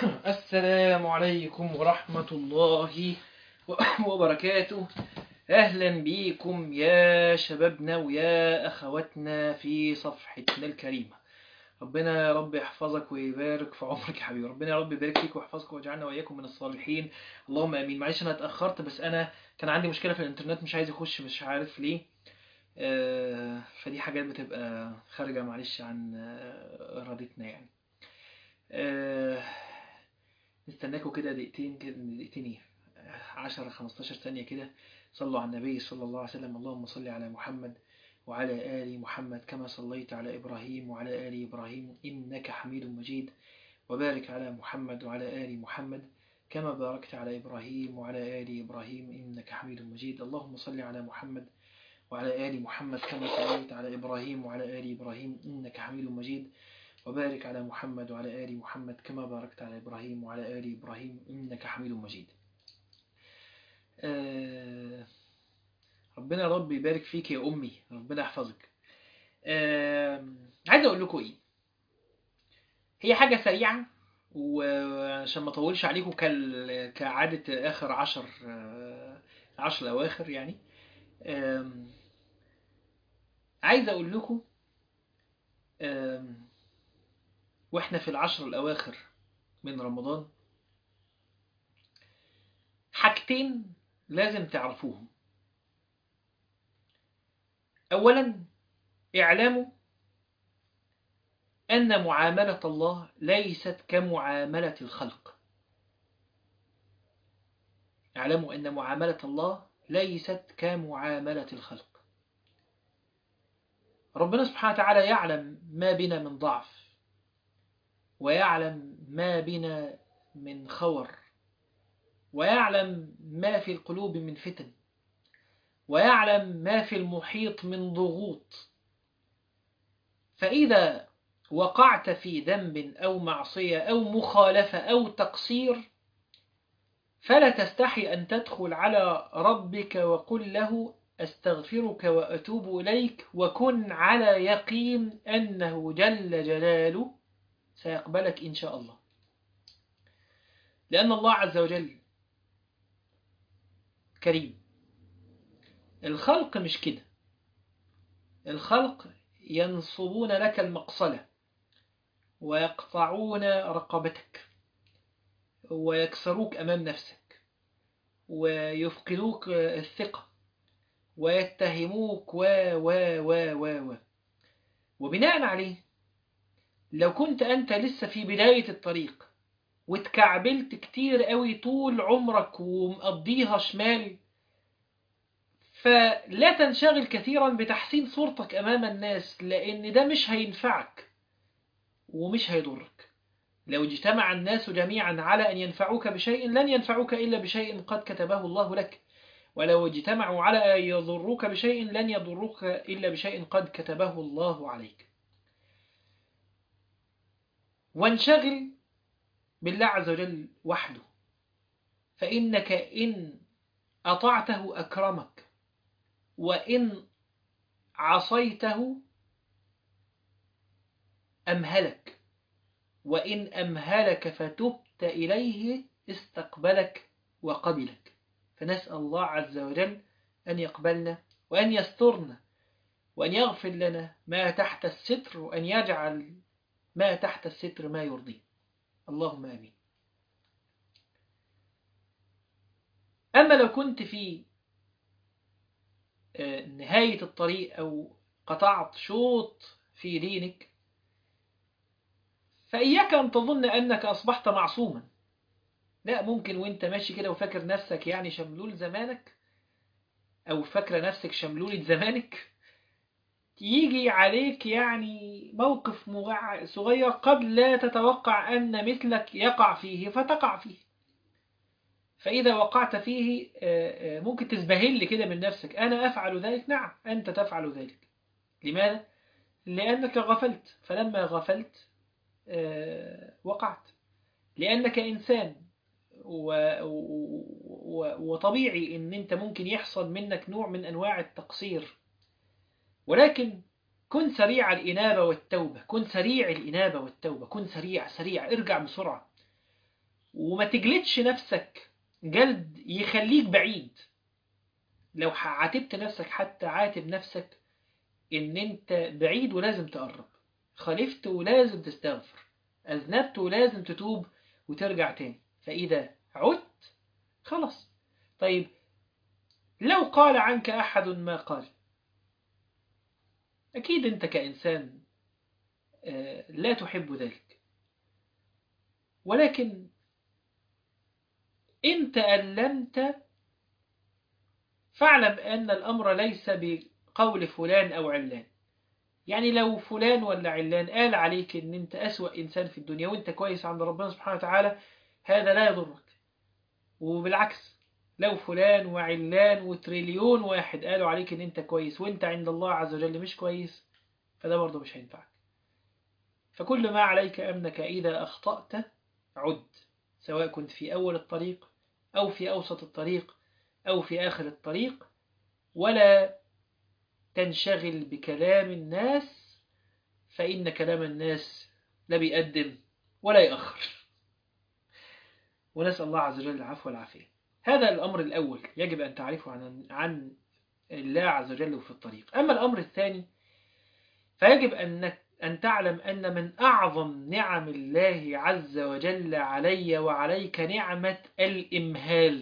السلام عليكم ورحمة الله وبركاته أهلا بيكم يا شبابنا ويا أخواتنا في صفحتنا الكريمة ربنا يا رب يحفظك ويبارك في عمرك يا حبيبي ربنا يا رب يبارك فيك ويحفظك ويجعلنا وإياكم من الصالحين اللهم آمين معلش أنا اتأخرت بس أنا كان عندي مشكلة في الإنترنت مش عايز يخش مش عارف ليه آه، فدي حاجات بتبقى خارجة معلش عن آه، إرادتنا يعني آه، نستناكم كده دقيقتين كده دقيقتين ايه 10 15 ثانية كده صلوا على النبي صلى الله عليه وسلم اللهم صل على محمد وعلى آل محمد كما صليت على إبراهيم وعلى آل إبراهيم إنك حميد مجيد وبارك على محمد وعلى آل محمد كما باركت على إبراهيم وعلى آل إبراهيم إنك حميد مجيد اللهم صل على محمد وعلى آل محمد كما صليت على إبراهيم وعلى آل إبراهيم إنك حميد مجيد وبارك على محمد وعلى آل محمد كما باركت على إبراهيم وعلى آل إبراهيم إنك حميد مجيد آه ربنا يا رب يبارك فيك يا أمي ربنا يحفظك آه عايز أقول لكم إيه هي حاجة سريعة وعشان ما أطولش عليكم كال- كعادة آخر عشر آه، عشر الأواخر يعني آم، عايز أقول لكم آم، واحنا في العشر الأواخر من رمضان حاجتين لازم تعرفوهم أولا اعلموا أن معاملة الله ليست كمعاملة الخلق اعلموا أن معاملة الله ليست كمعاملة الخلق ربنا سبحانه وتعالى يعلم ما بنا من ضعف ويعلم ما بنا من خور ويعلم ما في القلوب من فتن ويعلم ما في المحيط من ضغوط فإذا وقعت في ذنب أو معصية أو مخالفة أو تقصير فلا تستحي أن تدخل على ربك وقل له أستغفرك وأتوب إليك وكن على يقين أنه جل جلاله سيقبلك إن شاء الله لأن الله عز وجل كريم الخلق مش كده الخلق ينصبون لك المقصلة ويقطعون رقبتك ويكسروك أمام نفسك ويفقدوك الثقة ويتهموك و و و و و وبناء عليه لو كنت أنت لسه في بداية الطريق واتكعبلت كتير قوي طول عمرك ومقضيها شمال فلا تنشغل كثيرا بتحسين صورتك أمام الناس لأن ده مش هينفعك ومش هيضرك لو اجتمع الناس جميعا على أن ينفعوك بشيء لن ينفعوك إلا بشيء قد كتبه الله لك ولو اجتمعوا على أن يضروك بشيء لن يضروك إلا بشيء قد كتبه الله عليك وانشغل بالله عز وجل وحده فإنك إن أطعته أكرمك وإن عصيته أمهلك وإن أمهلك فتبت إليه استقبلك وقبلك فنسأل الله عز وجل أن يقبلنا وأن يسترنا وأن يغفر لنا ما تحت الستر وأن يجعل ما تحت الستر ما يرضيه اللهم آمين أما لو كنت في نهاية الطريق أو قطعت شوط في دينك فإياك أن تظن أنك أصبحت معصوما لا ممكن وانت ماشي كده وفاكر نفسك يعني شملول زمانك أو فاكرة نفسك شملولة زمانك يجي عليك يعني موقف مغع- صغير قد لا تتوقع أن مثلك يقع فيه فتقع فيه فإذا وقعت فيه آه، آه، ممكن تزبهل كده من نفسك أنا أفعل ذلك نعم أنت تفعل ذلك لماذا؟ لأنك غفلت فلما غفلت آه، وقعت لأنك إنسان و- و- و- وطبيعي إن أنت ممكن يحصل منك نوع من أنواع التقصير ولكن كن سريع الإنابة والتوبة كن سريع الإنابة والتوبة كن سريع سريع ارجع بسرعة وما تجلدش نفسك جلد يخليك بعيد لو عاتبت نفسك حتى عاتب نفسك ان انت بعيد ولازم تقرب خالفت ولازم تستغفر اذنبت ولازم تتوب وترجع تاني فاذا عدت خلاص طيب لو قال عنك احد ما قال اكيد انت كانسان لا تحب ذلك ولكن إن تألمت فاعلم أن الأمر ليس بقول فلان أو علان يعني لو فلان ولا علان قال عليك أن أنت أسوأ إنسان في الدنيا وأنت كويس عند ربنا سبحانه وتعالى هذا لا يضرك وبالعكس لو فلان وعلان وتريليون واحد قالوا عليك أن أنت كويس وأنت عند الله عز وجل مش كويس فده برضه مش هينفعك فكل ما عليك أنك إذا أخطأت عد سواء كنت في أول الطريق أو في أوسط الطريق أو في آخر الطريق ولا تنشغل بكلام الناس فإن كلام الناس لا بيقدم ولا يأخر ونسأل الله عز وجل العفو والعافية هذا الأمر الأول يجب أن تعرفه عن عن الله عز وجل في الطريق أما الأمر الثاني فيجب أنك أن تعلم أن من أعظم نعم الله عز وجل علي وعليك نعمة الإمهال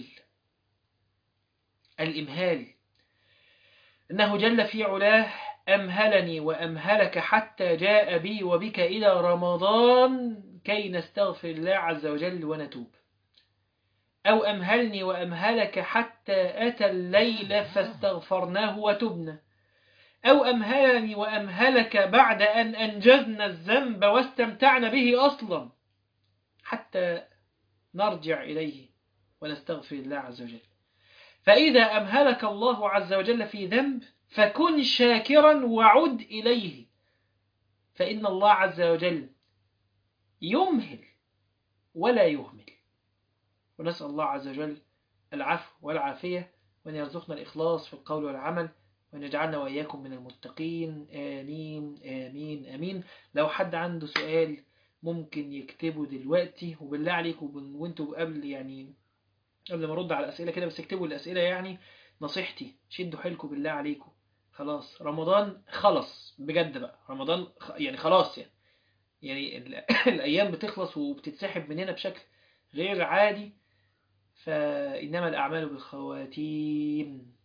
الإمهال إنه جل في علاه أمهلني وأمهلك حتى جاء بي وبك إلى رمضان كي نستغفر الله عز وجل ونتوب أو أمهلني وأمهلك حتى أتى الليل فاستغفرناه وتبنا أو أمهلني وأمهلك بعد أن أنجزنا الذنب واستمتعنا به أصلا حتى نرجع إليه ونستغفر الله عز وجل فإذا أمهلك الله عز وجل في ذنب فكن شاكرا وعد إليه فإن الله عز وجل يمهل ولا يهمل ونسأل الله عز وجل العفو والعافية وأن يرزقنا الإخلاص في القول والعمل وأن يجعلنا وإياكم من المتقين آمين آمين آمين لو حد عنده سؤال ممكن يكتبه دلوقتي وبالله عليكم وانتوا قبل يعني قبل ما ارد على الأسئلة كده بس اكتبوا الأسئلة يعني نصيحتي شدوا حيلكم بالله عليكم خلاص رمضان خلص بجد بقى رمضان يعني خلاص يعني يعني الأيام بتخلص وبتتسحب مننا بشكل غير عادي فإنما الأعمال بالخواتيم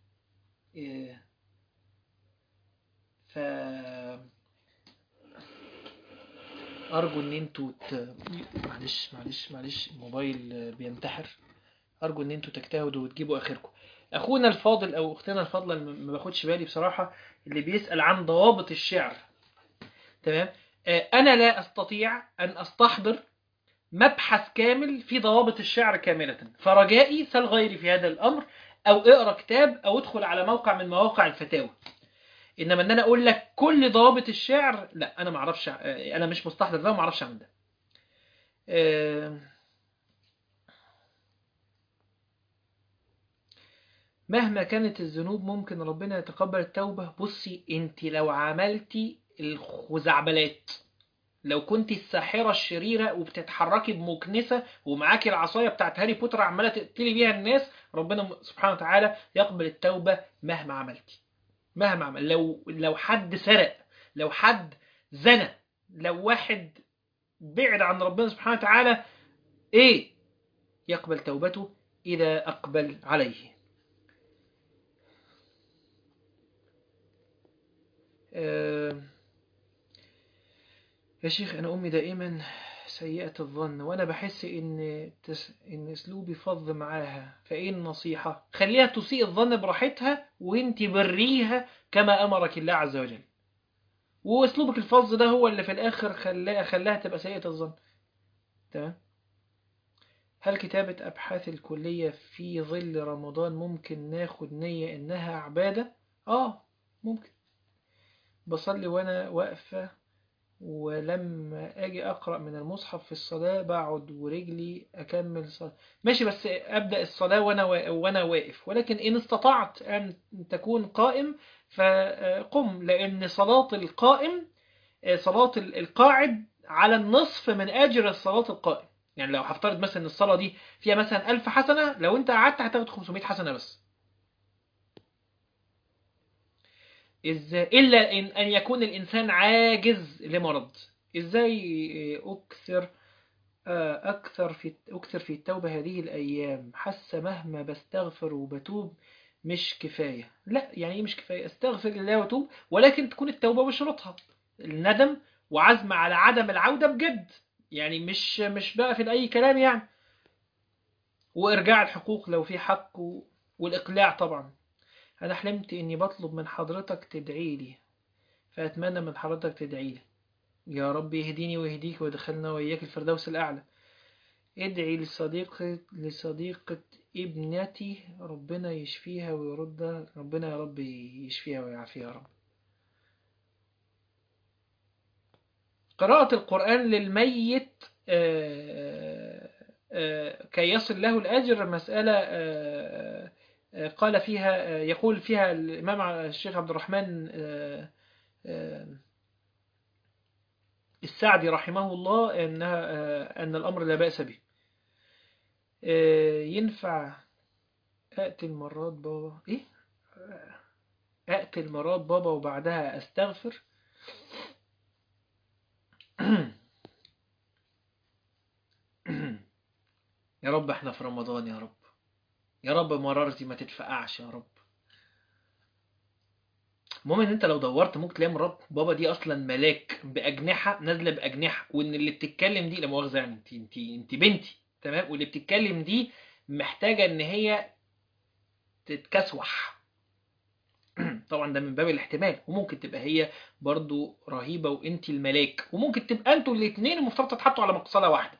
ف أرجو إن انتوا ت... معلش معلش معلش الموبايل بينتحر أرجو إن انتوا تجتهدوا وتجيبوا آخركم أخونا الفاضل أو أختنا الفاضلة ما باخدش بالي بصراحة اللي بيسأل عن ضوابط الشعر تمام أنا لا أستطيع أن أستحضر مبحث كامل في ضوابط الشعر كاملة فرجائي سل غيري في هذا الأمر أو اقرأ كتاب أو ادخل على موقع من مواقع الفتاوى إنما أن أنا أقول لك كل ضوابط الشعر لا أنا ما اعرفش أنا مش مستحضر ده وما اعرفش عن ده مهما كانت الذنوب ممكن ربنا يتقبل التوبة بصي انت لو عملتي الخزعبلات لو كنت الساحرة الشريرة وبتتحركي بمكنسة ومعاكي العصاية بتاعت هاري بوتر عمالة تقتلي بيها الناس ربنا سبحانه وتعالى يقبل التوبة مهما عملتي مهما عمل لو لو حد سرق لو حد زنى لو واحد بعد عن ربنا سبحانه وتعالى ايه يقبل توبته إذا أقبل عليه أه يا شيخ أنا أمي دائما سيئة الظن وأنا بحس إن تس... إن أسلوبي فظ معاها فإيه النصيحة؟ خليها تسيء الظن براحتها وإنت بريها كما أمرك الله عز وجل. وأسلوبك الفظ ده هو اللي في الآخر خلاها خلاها تبقى سيئة الظن. تمام؟ هل كتابة أبحاث الكلية في ظل رمضان ممكن ناخد نية إنها عبادة؟ آه ممكن. بصلي وأنا واقفة ولما اجي اقرا من المصحف في الصلاه بقعد ورجلي اكمل صلاة ماشي بس ابدا الصلاه وانا وانا واقف ولكن ان استطعت ان تكون قائم فقم لان صلاه القائم صلاه القاعد على النصف من اجر الصلاه القائم يعني لو هفترض مثلا ان الصلاه دي فيها مثلا 1000 حسنه لو انت قعدت هتاخد 500 حسنه بس ازاي الا ان ان يكون الانسان عاجز لمرض ازاي اكثر آه، اكثر في اكثر في التوبه هذه الايام حاسه مهما بستغفر وبتوب مش كفايه لا يعني ايه مش كفايه استغفر الله واتوب ولكن تكون التوبه بشروطها الندم وعزم على عدم العوده بجد يعني مش مش بقى في اي كلام يعني وارجاع الحقوق لو في حق و... والاقلاع طبعا انا حلمت اني بطلب من حضرتك تدعي لي فاتمنى من حضرتك تدعي لي يا رب يهديني ويهديك ويدخلنا وإياك الفردوس الأعلى ادعي لصديقة لصديقة ابنتي ربنا يشفيها ويردها ربنا يا رب يشفيها ويعافيها يا رب قراءة القرآن للميت آه، آه، كي يصل له الأجر مسألة آه، آه، قال فيها آه، يقول فيها الإمام الشيخ عبد الرحمن آه، آه، السعدي رحمه الله أنها آه، أن الأمر لا بأس به آه، ينفع أقتل مرات بابا إيه؟ آه، أقتل مرات بابا وبعدها أستغفر يا رب احنا في رمضان يا رب يا رب مرارتي ما تتفقعش يا رب المهم ان انت لو دورت ممكن تلاقي مرات بابا دي اصلا ملاك باجنحه نازله باجنحه وان اللي بتتكلم دي لا مؤاخذه يعني انت انت انت بنتي تمام واللي بتتكلم دي محتاجه ان هي تتكسوح طبعا ده من باب الاحتمال وممكن تبقى هي برضو رهيبه وانت الملاك وممكن تبقى انتوا الاثنين المفترض تتحطوا على مقصله واحده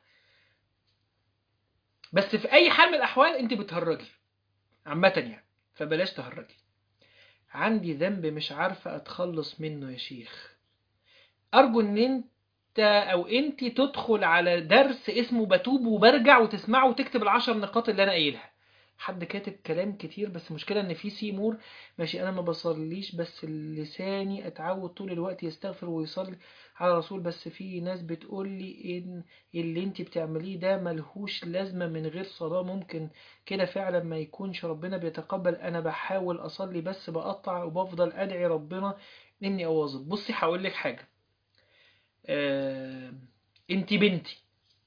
بس في اي حال من الاحوال انت بتهرجي عامه يعني فبلاش تهرجي عندي ذنب مش عارفة أتخلص منه يا شيخ أرجو إن أنت أو أنت تدخل على درس اسمه بتوب وبرجع وتسمعه وتكتب العشر نقاط اللي أنا قايلها حد كاتب كلام كتير بس المشكلة إن في سيمور ماشي أنا ما بصليش بس لساني أتعود طول الوقت يستغفر ويصلي على رسول بس في ناس بتقول لي إن اللي أنت بتعمليه ده ملهوش لازمة من غير صلاة ممكن كده فعلا ما يكونش ربنا بيتقبل انا بحاول اصلي بس بقطع وبفضل ادعي ربنا اني اواظب بصي هقول لك حاجه آه، انت بنتي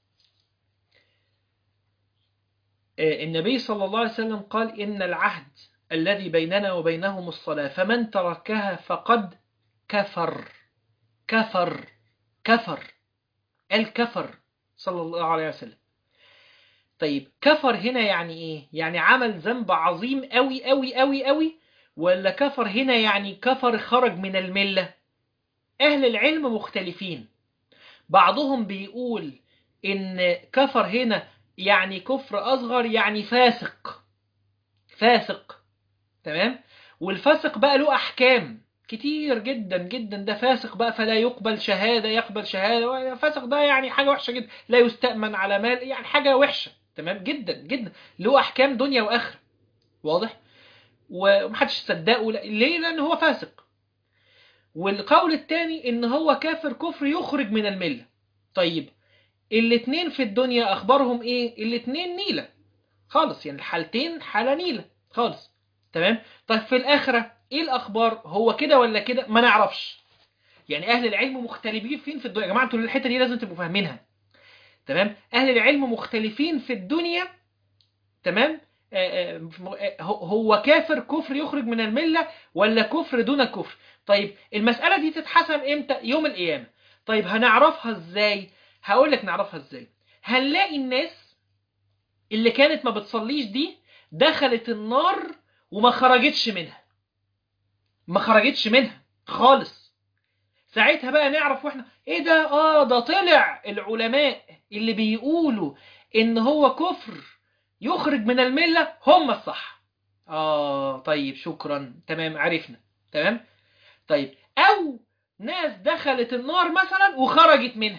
آه، النبي صلى الله عليه وسلم قال ان العهد الذي بيننا وبينهم الصلاه فمن تركها فقد كفر كفر كفر قال كفر صلى الله عليه وسلم طيب كفر هنا يعني ايه يعني عمل ذنب عظيم قوي قوي قوي قوي ولا كفر هنا يعني كفر خرج من الملة اهل العلم مختلفين بعضهم بيقول ان كفر هنا يعني كفر اصغر يعني فاسق فاسق تمام والفاسق بقى له احكام كتير جدا جدا ده فاسق بقى فلا يقبل شهادة يقبل شهادة فاسق ده يعني حاجة وحشة جدا لا يستأمن على مال يعني حاجة وحشة تمام جدا جدا له احكام دنيا واخره واضح ومحدش صدقه لا- ليه لان هو فاسق والقول الثاني ان هو كافر كفر يخرج من المله طيب الاتنين في الدنيا اخبارهم ايه الاتنين نيله خالص يعني الحالتين حاله نيله خالص تمام طيب في الاخره ايه الاخبار هو كده ولا كده ما نعرفش يعني اهل العلم مختلفين فين في الدنيا يا جماعه انتوا الحته دي لازم تبقوا فاهمينها تمام اهل العلم مختلفين في الدنيا تمام آه، آه، آه، هو- هو كافر كفر يخرج من المله ولا كفر دون كفر طيب المساله دي تتحسم امتى يوم القيامه طيب هنعرفها ازاي هقول لك نعرفها ازاي هنلاقي الناس اللي كانت ما بتصليش دي دخلت النار وما خرجتش منها ما خرجتش منها خالص ساعتها بقى نعرف واحنا ايه ده اه ده طلع العلماء اللي بيقولوا ان هو كفر يخرج من الملة هم الصح اه طيب شكرا تمام عرفنا تمام طيب او ناس دخلت النار مثلا وخرجت منها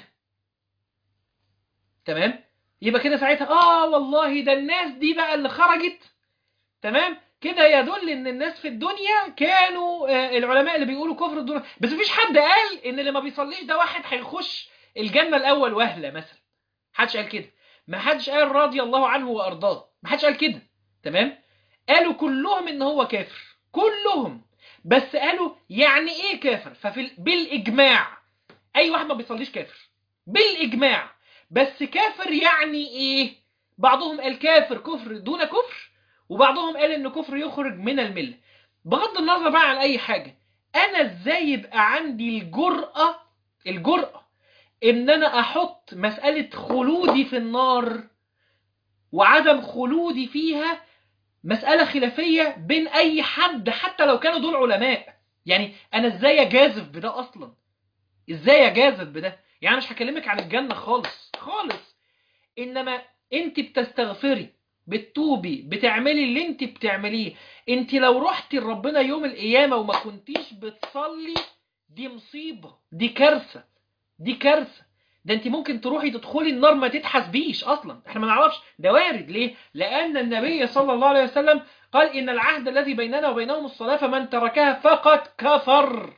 تمام يبقى كده ساعتها اه والله ده الناس دي بقى اللي خرجت تمام كده يدل ان الناس في الدنيا كانوا آه، العلماء اللي بيقولوا كفر الدنيا بس مفيش حد قال ان اللي ما بيصليش ده واحد هيخش الجنة الاول وهلة مثلا محدش قال كده ما حدش قال رضي الله عنه وارضاه ما حدش قال كده تمام قالوا كلهم ان هو كافر كلهم بس قالوا يعني ايه كافر ففي ال- بالاجماع اي واحد ما بيصليش كافر بالاجماع بس كافر يعني ايه بعضهم قال كافر كفر دون كفر وبعضهم قال ان كفر يخرج من المله بغض النظر بقى عن اي حاجه انا ازاي يبقى عندي الجرأة الجرأة ان انا احط مسألة خلودي في النار وعدم خلودي فيها مسألة خلافية بين اي حد حتى لو كانوا دول علماء يعني انا ازاي اجازف بده اصلا ازاي اجازف بده يعني مش هكلمك عن الجنة خالص خالص انما انت بتستغفري بتتوبي بتعملي اللي انت بتعمليه انت لو رحتي لربنا يوم القيامة وما كنتيش بتصلي دي مصيبة دي كارثة دي كارثة ده انت ممكن تروحي تدخلي النار ما تتحاسبيش اصلا احنا ما نعرفش ده وارد ليه لان النبي صلى الله عليه وسلم قال ان العهد الذي بيننا وبينهم الصلاة فمن تركها فقد كفر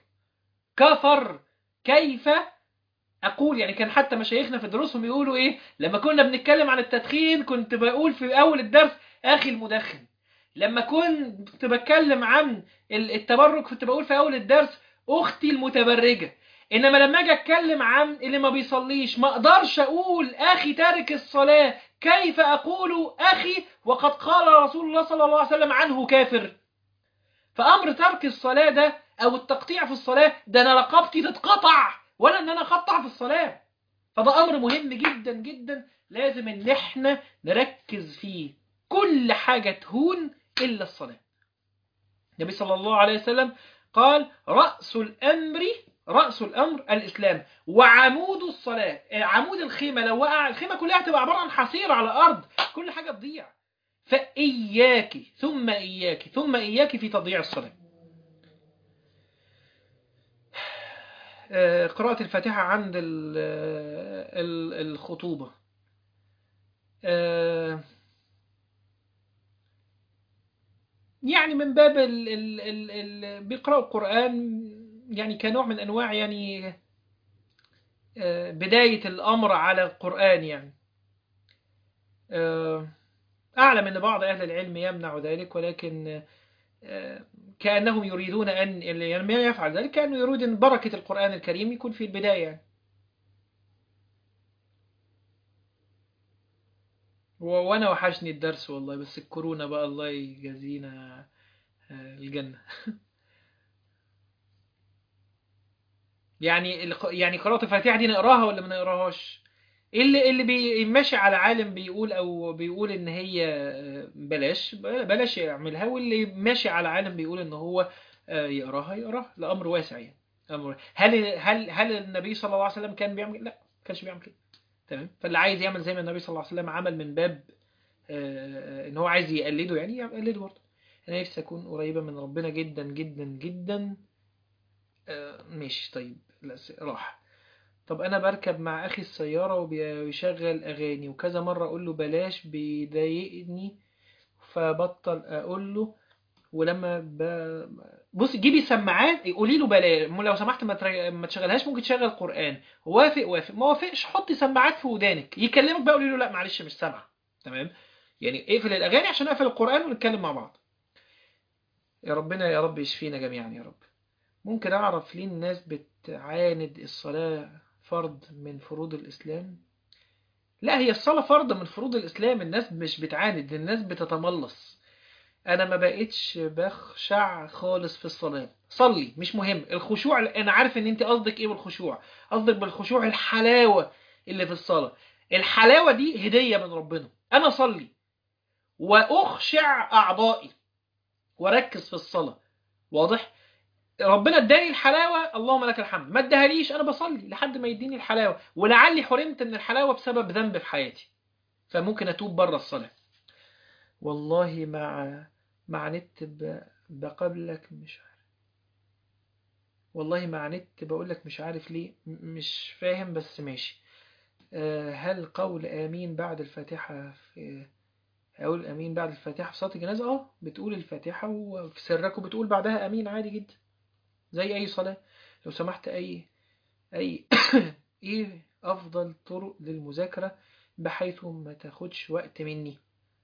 كفر كيف اقول يعني كان حتى مشايخنا في دروسهم يقولوا ايه لما كنا بنتكلم عن التدخين كنت بقول في اول الدرس اخي المدخن لما كنت بتكلم عن التبرج كنت بقول في اول الدرس اختي المتبرجه انما لما اجي اتكلم عن اللي ما بيصليش ما اقدرش اقول اخي تارك الصلاه كيف اقول اخي وقد قال رسول الله صلى الله عليه وسلم عنه كافر فامر ترك الصلاه ده او التقطيع في الصلاه ده انا رقبتي تتقطع ولا ان انا اقطع في الصلاه فده امر مهم جدا جدا لازم ان احنا نركز فيه كل حاجه تهون الا الصلاه النبي صلى الله عليه وسلم قال راس الامر راس الامر الاسلام وعمود الصلاه عمود الخيمه لو وقع الخيمه كلها هتبقى عباره عن حصير على الارض كل حاجه تضيع فاياك ثم اياك ثم اياك في تضييع الصلاه قراءة الفاتحة عند الخطوبة يعني من باب ال ال ال ال بيقرأوا القرآن يعني كنوع من أنواع يعني بداية الأمر على القرآن يعني أعلم أن بعض أهل العلم يمنع ذلك ولكن كأنهم يريدون أن يعني ما يفعل ذلك كأنه يريد أن بركة القرآن الكريم يكون في البداية يعني. وأنا وحشني الدرس والله بس الكورونا بقى الله يجازينا الجنة يعني يعني قراءة الفاتحة دي نقراها ولا ما نقراهاش؟ اللي اللي بي ماشي على عالم بيقول او بيقول ان هي بلاش بلاش يعملها واللي ماشي على عالم بيقول ان هو يقراها يقراها الامر واسع يعني امر هل هل هل النبي صلى الله عليه وسلم كان بيعمل لا ما كانش بيعمل كده تمام فاللي عايز يعمل زي ما النبي صلى الله عليه وسلم عمل من باب ان هو عايز يقلده يعني يقلده برضه انا نفسي اكون قريبه من ربنا جدا جدا جدا ماشي طيب لا راح طب انا بركب مع اخي السيارة وبيشغل اغاني وكذا مرة اقول له بلاش بيضايقني فبطل اقول له ولما ب... بص جيبي سماعات قولي له بلاش لو سمحت ما, تر... ما تشغلهاش ممكن تشغل قرآن وافق وافق ما وافقش حطي سماعات في ودانك يكلمك بقى قولي له لا معلش مش سامع تمام يعني اقفل الاغاني عشان اقفل القرآن ونتكلم مع بعض يا ربنا يا رب يشفينا جميعا يا رب ممكن اعرف ليه الناس بتعاند الصلاة فرض من فروض الإسلام لا هي الصلاة فرض من فروض الإسلام الناس مش بتعاند الناس بتتملص أنا ما بقتش بخشع خالص في الصلاة صلي مش مهم الخشوع أنا عارف إن أنت قصدك إيه بالخشوع قصدك بالخشوع الحلاوة اللي في الصلاة الحلاوة دي هدية من ربنا أنا صلي وأخشع أعضائي وركز في الصلاة واضح؟ ربنا اداني الحلاوة اللهم لك الحمد ما ادهاليش انا بصلي لحد ما يديني الحلاوة ولعلي حرمت من الحلاوة بسبب ذنب في حياتي فممكن اتوب بره الصلاة والله مع مع نت بقابلك مش عارف والله مع نت بقول لك مش عارف ليه مش فاهم بس ماشي هل قول امين بعد الفاتحة في اقول امين بعد الفاتحة في صلاة الجنازة اه بتقول الفاتحة وفي سرك وبتقول بعدها امين عادي جدا زي أي صلاة لو سمحت أي أي إيه أفضل طرق للمذاكرة بحيث ما تاخدش وقت مني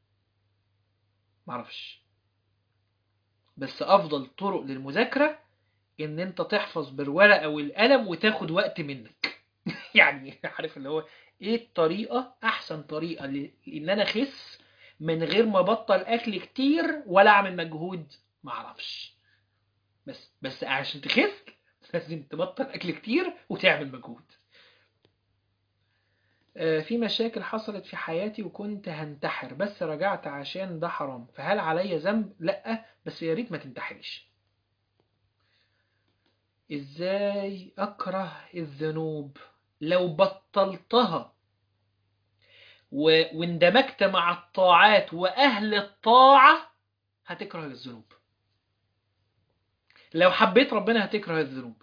معرفش بس افضل طرق للمذاكرة ان انت تحفظ بالورقة والقلم وتاخد وقت منك يعني عارف اللي هو ايه الطريقة احسن طريقة ل- ان انا اخس من غير ما ابطل اكل كتير ولا اعمل مجهود معرفش بس بس عشان تخس لازم تبطل اكل كتير وتعمل مجهود آه، في مشاكل حصلت في حياتي وكنت هنتحر بس رجعت عشان ده حرام فهل عليا ذنب لا بس يا ريت ما تنتحريش ازاي اكره الذنوب لو بطلتها و- واندمجت مع الطاعات واهل الطاعة هتكره الذنوب لو حبيت ربنا هتكره الذنوب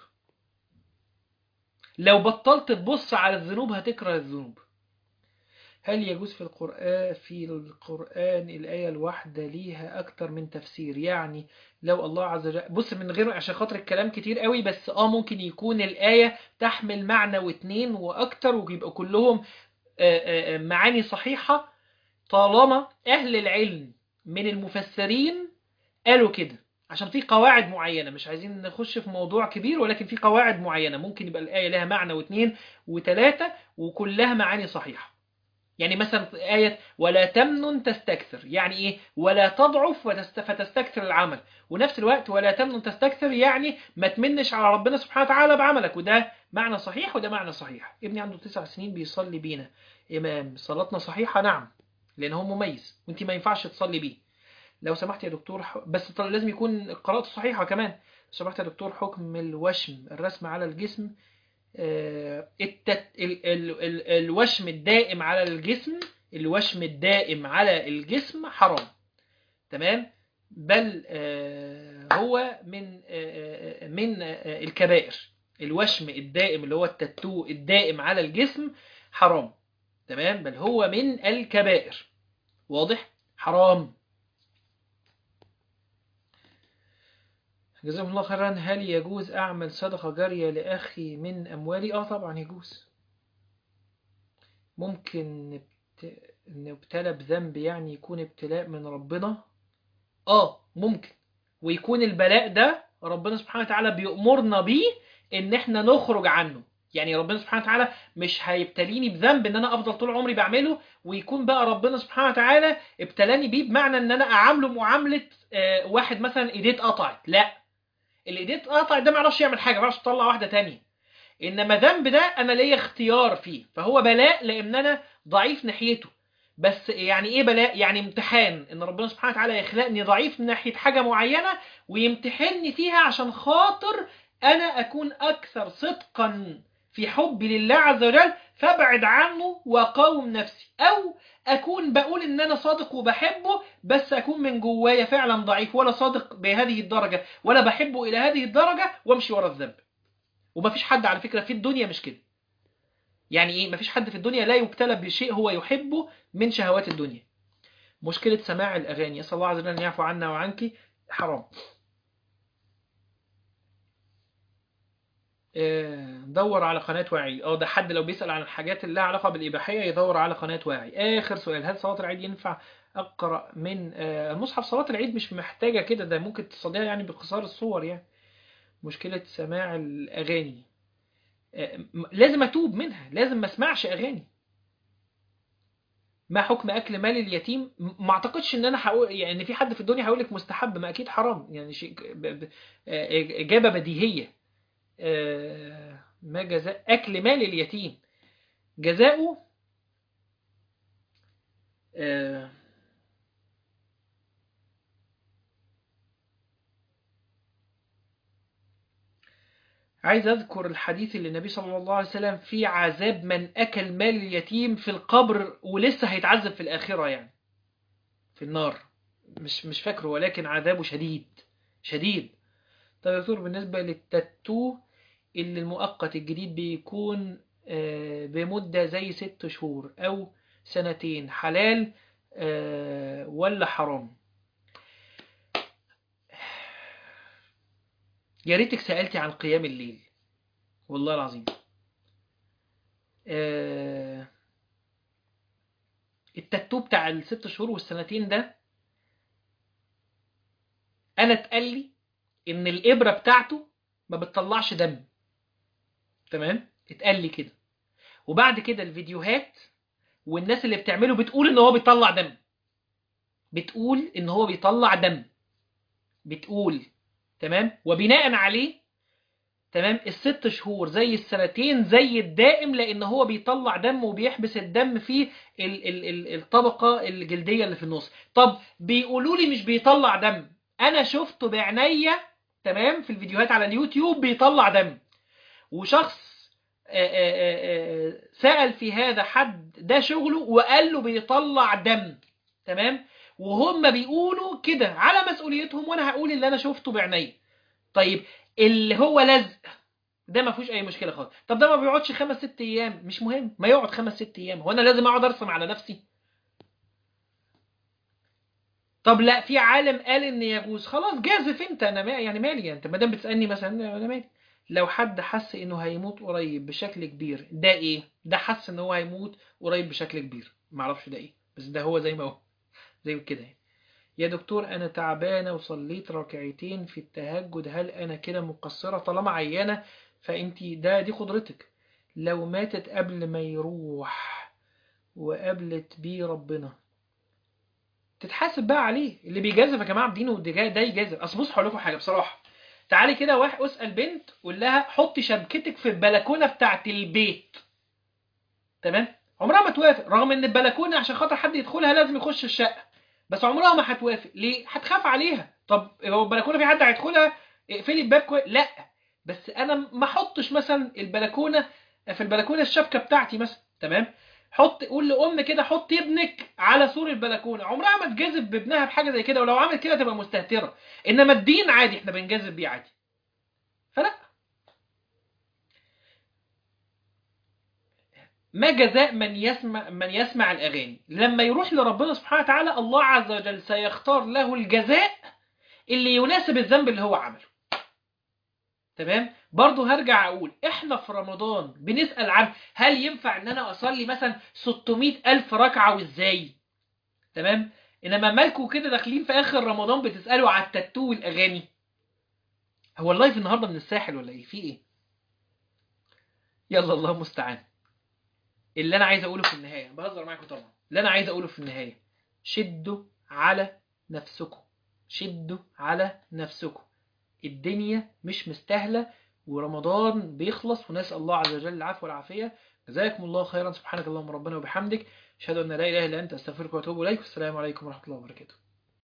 لو بطلت تبص على الذنوب هتكره الذنوب هل يجوز في القرآن في القرآن الآية الواحدة ليها أكتر من تفسير يعني لو الله عز وجل بص من غير عشان خاطر الكلام كتير قوي بس اه ممكن يكون الآية تحمل معنى واتنين وأكتر ويبقى كلهم آه، آه، آه، معاني صحيحة طالما أهل العلم من المفسرين قالوا كده عشان في قواعد معينة مش عايزين نخش في موضوع كبير ولكن في قواعد معينة ممكن يبقى الآية لها معنى واثنين وثلاثة وكلها معاني صحيحة يعني مثلا آية ولا تمنن تستكثر يعني إيه ولا تضعف وتست- فتستكثر العمل ونفس الوقت ولا تمنن تستكثر يعني ما تمنش على ربنا سبحانه وتعالى بعملك وده معنى صحيح وده معنى صحيح ابني عنده تسع سنين بيصلي بينا إمام صلاتنا صحيحة نعم لأن هو مميز وانت ما ينفعش تصلي بيه لو سمحت يا دكتور ح- بس طل- لازم يكون قراءته صحيحة كمان لو سمحت يا دكتور حكم الوشم الرسم على الجسم آه، التت... ال... ال... ال... الوشم الدائم على الجسم الوشم الدائم على الجسم حرام تمام بل آه، هو من آه، آه، من آه، الكبائر الوشم الدائم اللي هو التاتو الدائم على الجسم حرام تمام بل هو من الكبائر واضح حرام جزاكم الله خيرا هل يجوز أعمل صدقة جارية لأخي من أموالي؟ آه طبعا يجوز ممكن نبت... نبتلى بذنب يعني يكون ابتلاء من ربنا آه ممكن ويكون البلاء ده ربنا سبحانه وتعالى بيأمرنا بيه إن إحنا نخرج عنه يعني ربنا سبحانه وتعالى مش هيبتليني بذنب ان انا افضل طول عمري بعمله ويكون بقى ربنا سبحانه وتعالى ابتلاني بيه بمعنى ان انا اعامله معامله آه، واحد مثلا ايديه اتقطعت لا الايديه اتقطعت ده ما يعرفش يعمل حاجه ما يعرفش يطلع واحده تانية انما ذنب ده انا ليا اختيار فيه فهو بلاء لان انا ضعيف ناحيته بس يعني ايه بلاء يعني امتحان ان ربنا سبحانه وتعالى يخلقني ضعيف من ناحيه حاجه معينه ويمتحني فيها عشان خاطر انا اكون اكثر صدقا في حبي لله عز وجل فابعد عنه واقاوم نفسي او اكون بقول ان انا صادق وبحبه بس اكون من جوايا فعلا ضعيف ولا صادق بهذه الدرجه ولا بحبه الى هذه الدرجه وامشي ورا الذنب ومفيش حد على فكره في الدنيا مش كده يعني ايه مفيش حد في الدنيا لا يبتلى بشيء هو يحبه من شهوات الدنيا مشكله سماع الاغاني اسال الله عز وجل ان يعفو عنا وعنك حرام آه، دور على قناة واعي اه ده حد لو بيسأل عن الحاجات اللي لها علاقة بالإباحية يدور على قناة واعي آخر سؤال هل صلاة العيد ينفع أقرأ من آه، المصحف صلاة العيد مش محتاجة كده ده ممكن تصليها يعني باختصار الصور يعني مشكلة سماع الأغاني آه، م- لازم أتوب منها لازم ما اسمعش أغاني ما حكم أكل مال اليتيم م- ما أعتقدش إن أنا هقول يعني إن في حد في الدنيا هيقول لك مستحب ما أكيد حرام يعني شيء ب- ب- آه، إجابة بديهية آه، ما جزاء أكل مال اليتيم جزاؤه آه، عايز أذكر الحديث اللي النبي صلى الله عليه وسلم فيه عذاب من أكل مال اليتيم في القبر ولسه هيتعذب في الآخرة يعني في النار مش مش فاكره ولكن عذابه شديد شديد طيب يا دكتور بالنسبة للتاتو اللي المؤقت الجديد بيكون آه، بمدة زي ست شهور أو سنتين حلال آه، ولا حرام يا ريتك سألتي عن قيام الليل والله العظيم آه، التاتو بتاع الست شهور والسنتين ده انا اتقال لي ان الابره بتاعته ما بتطلعش دم تمام اتقال لي كده وبعد كده الفيديوهات والناس اللي بتعمله بتقول ان هو بيطلع دم بتقول ان هو بيطلع دم بتقول تمام وبناء عليه تمام الست شهور زي السنتين زي الدائم لان هو بيطلع دم وبيحبس الدم في ال ال ال الطبقه الجلديه اللي في النص طب بيقولوا لي مش بيطلع دم انا شفته بعينيا تمام في الفيديوهات على اليوتيوب بيطلع دم وشخص آآ آآ سأل في هذا حد ده شغله وقال له بيطلع دم تمام وهم بيقولوا كده على مسؤوليتهم وانا هقول اللي انا شفته بعيني طيب اللي هو لزق ده ما فيهوش اي مشكله خالص طب ده ما بيقعدش خمس ست ايام مش مهم ما يقعد خمس ست ايام هو انا لازم اقعد ارسم على نفسي طب لا في عالم قال ان يجوز خلاص جازف انت انا ما يعني مالي انت ما دام بتسالني مثلا انا مالي لو حد حس انه هيموت قريب بشكل كبير ده ايه ده حس ان هو هيموت قريب بشكل كبير معرفش ده ايه بس ده هو زي ما هو زي كده يعني يا دكتور انا تعبانه وصليت ركعتين في التهجد هل انا كده مقصره طالما عيانه فانت ده دي قدرتك لو ماتت قبل ما يروح وقابلت بيه ربنا تتحاسب بقى عليه اللي بيجازف يا جماعه بدينه ده يجازف اصل بص هقول لكم حاجه بصراحه تعالي كده واحد اسال بنت قول لها حطي شبكتك في البلكونه بتاعه البيت تمام عمرها ما توافق رغم ان البلكونه عشان خاطر حد يدخلها لازم يخش الشقه بس عمرها ما هتوافق ليه هتخاف عليها طب هو البلكونه في حد هيدخلها اقفلي الباب كويس لا بس انا ما احطش مثلا البلكونه في البلكونه الشبكه بتاعتي مثلا تمام حط قول لام كده حط ابنك على سور البلكونه عمرها ما تجذب بابنها بحاجه زي كده ولو عملت كده تبقى مستهتره انما الدين عادي احنا بنجذب بيه عادي فلا ما جزاء من يسمع من يسمع الاغاني لما يروح لربنا سبحانه وتعالى الله عز وجل سيختار له الجزاء اللي يناسب الذنب اللي هو عمله تمام برضه هرجع اقول احنا في رمضان بنسال عن هل ينفع ان انا اصلي مثلا 600 الف ركعه وازاي تمام انما مالكوا كده داخلين في اخر رمضان بتسالوا على التاتو والاغاني هو اللايف النهارده من الساحل ولا ايه في ايه يلا الله المستعان اللي انا عايز اقوله في النهايه بهزر معاكم طبعا اللي انا عايز اقوله في النهايه شدوا على نفسكم شدوا على نفسكم الدنيا مش مستاهله ورمضان بيخلص ونسال الله عز وجل العفو والعافيه جزاكم الله خيرا سبحانك اللهم ربنا وبحمدك اشهد ان لا اله الا انت استغفرك واتوب اليك والسلام عليكم ورحمه الله وبركاته